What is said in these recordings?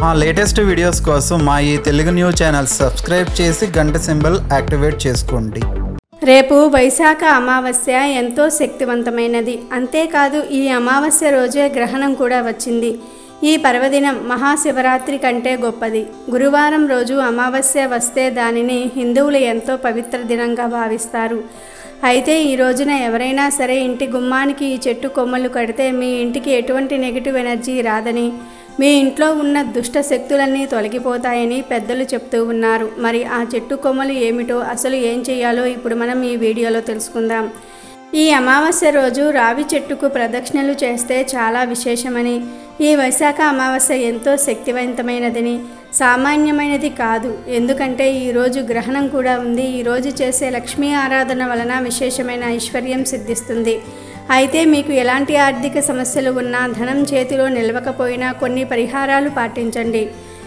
మా latest videos కోసం మా ఈ తెలుగు న్యూస్ ఛానల్ సబ్స్క్రైబ్ చేసి గంట సింబల్ యాక్టివేట్ చేసుకోండి రేపు వైశాఖ అమావాస్య ఎంతో శక్తివంతమైనది అంతేకాదు ఈ అమావాస్య రోజే గ్రహణం కూడా వచ్చింది ఈ పర్వదినం మహాశివరాత్రి కంటే గొప్పది గురువారం రోజు అమావాస్య వస్తే దానిని హిందువులు ఎంతో పవిత్ర దినంగా భావిస్తారు అయితే ఈ రోజున ఎవరైనా సరే ఇంటి గుమ్మానికి ఈ చెట్టు కొమ్మలు కడితే మీ ఇంటికి ఎటువంటి నెగిటివ్ ఎనర్జీ రాదని మీ ఇంట్లో ఉన్న దుష్ట శక్తులన్నీ తొలగిపోతాయని పెద్దలు చెప్తూ ఉన్నారు మరి ఆ చెట్టు కొమ్మలు ఏమిటో అసలు ఏం చేయాలో ఇప్పుడు మనం ఈ వీడియోలో తెలుసుకుందాం ఈ అమావాస్య రోజు రావి చెట్టుకు ప్రదక్షిణలు చేస్తే చాలా విశేషమని ఈ వైశాఖ అమావాస్య ఎంతో శక్తివంతమైనదని సామాన్యమైనది కాదు ఎందుకంటే ఈరోజు గ్రహణం కూడా ఉంది ఈరోజు చేసే లక్ష్మీ ఆరాధన వలన విశేషమైన ఐశ్వర్యం సిద్ధిస్తుంది అయితే మీకు ఎలాంటి ఆర్థిక సమస్యలు ఉన్నా ధనం చేతిలో నిలవకపోయినా కొన్ని పరిహారాలు పాటించండి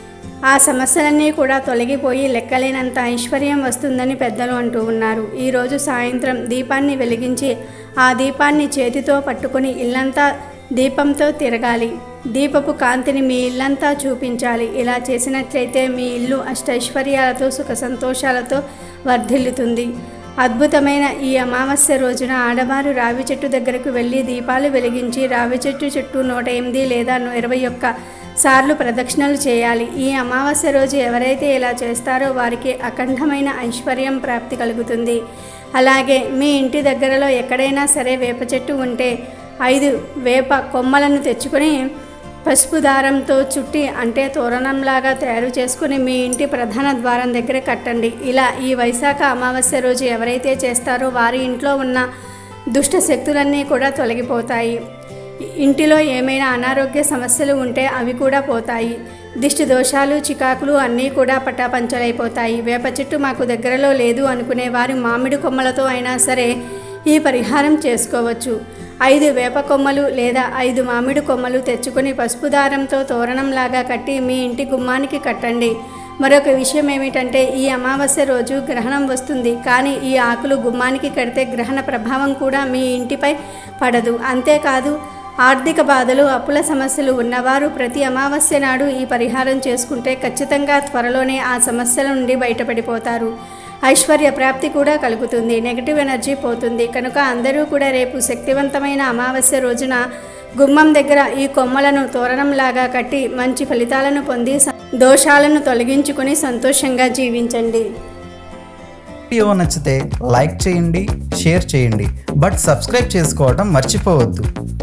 ఆ సమస్యలన్నీ కూడా తొలగిపోయి లెక్కలేనంత ఐశ్వర్యం వస్తుందని పెద్దలు అంటూ ఉన్నారు ఈరోజు సాయంత్రం దీపాన్ని వెలిగించి ఆ దీపాన్ని చేతితో పట్టుకొని ఇల్లంతా దీపంతో తిరగాలి దీపపు కాంతిని మీ ఇల్లంతా చూపించాలి ఇలా చేసినట్లయితే మీ ఇల్లు అష్టైశ్వర్యాలతో సుఖ సంతోషాలతో వర్ధిల్లుతుంది అద్భుతమైన ఈ అమావాస్య రోజున ఆడవారు రావి చెట్టు దగ్గరకు వెళ్ళి దీపాలు వెలిగించి రావి చెట్టు చుట్టూ నూట ఎనిమిది లేదా ఇరవై ఒక్క సార్లు ప్రదక్షిణలు చేయాలి ఈ అమావాస్య రోజు ఎవరైతే ఇలా చేస్తారో వారికి అఖండమైన ఐశ్వర్యం ప్రాప్తి కలుగుతుంది అలాగే మీ ఇంటి దగ్గరలో ఎక్కడైనా సరే వేప చెట్టు ఉంటే ఐదు వేప కొమ్మలను తెచ్చుకొని పసుపు దారంతో చుట్టి అంటే తోరణంలాగా తయారు చేసుకుని మీ ఇంటి ప్రధాన ద్వారం దగ్గర కట్టండి ఇలా ఈ వైశాఖ అమావాస్య రోజు ఎవరైతే చేస్తారో వారి ఇంట్లో ఉన్న దుష్ట శక్తులన్నీ కూడా తొలగిపోతాయి ఇంటిలో ఏమైనా అనారోగ్య సమస్యలు ఉంటే అవి కూడా పోతాయి దిష్టి దోషాలు చికాకులు అన్నీ కూడా పటాపంచలైపోతాయి వేప చెట్టు మాకు దగ్గరలో లేదు అనుకునే వారి మామిడి కొమ్మలతో అయినా సరే ఈ పరిహారం చేసుకోవచ్చు ఐదు వేప కొమ్మలు లేదా ఐదు మామిడి కొమ్మలు తెచ్చుకొని పసుపు దారంతో తోరణంలాగా కట్టి మీ ఇంటి గుమ్మానికి కట్టండి మరొక విషయం ఏమిటంటే ఈ అమావాస్య రోజు గ్రహణం వస్తుంది కానీ ఈ ఆకులు గుమ్మానికి కడితే గ్రహణ ప్రభావం కూడా మీ ఇంటిపై పడదు అంతేకాదు ఆర్థిక బాధలు అప్పుల సమస్యలు ఉన్నవారు ప్రతి అమావాస్య నాడు ఈ పరిహారం చేసుకుంటే ఖచ్చితంగా త్వరలోనే ఆ సమస్యల నుండి బయటపడిపోతారు ఐశ్వర్య ప్రాప్తి కూడా కలుగుతుంది నెగిటివ్ ఎనర్జీ పోతుంది కనుక అందరూ కూడా రేపు శక్తివంతమైన అమావాస్య రోజున గుమ్మం దగ్గర ఈ కొమ్మలను తోరణంలాగా కట్టి మంచి ఫలితాలను పొంది స- దోషాలను తొలగించుకొని సంతోషంగా జీవించండి వీడియో నచ్చితే లైక్ చేయండి షేర్ చేయండి బట్ సబ్స్క్రైబ్ చేసుకోవడం మర్చిపోవద్దు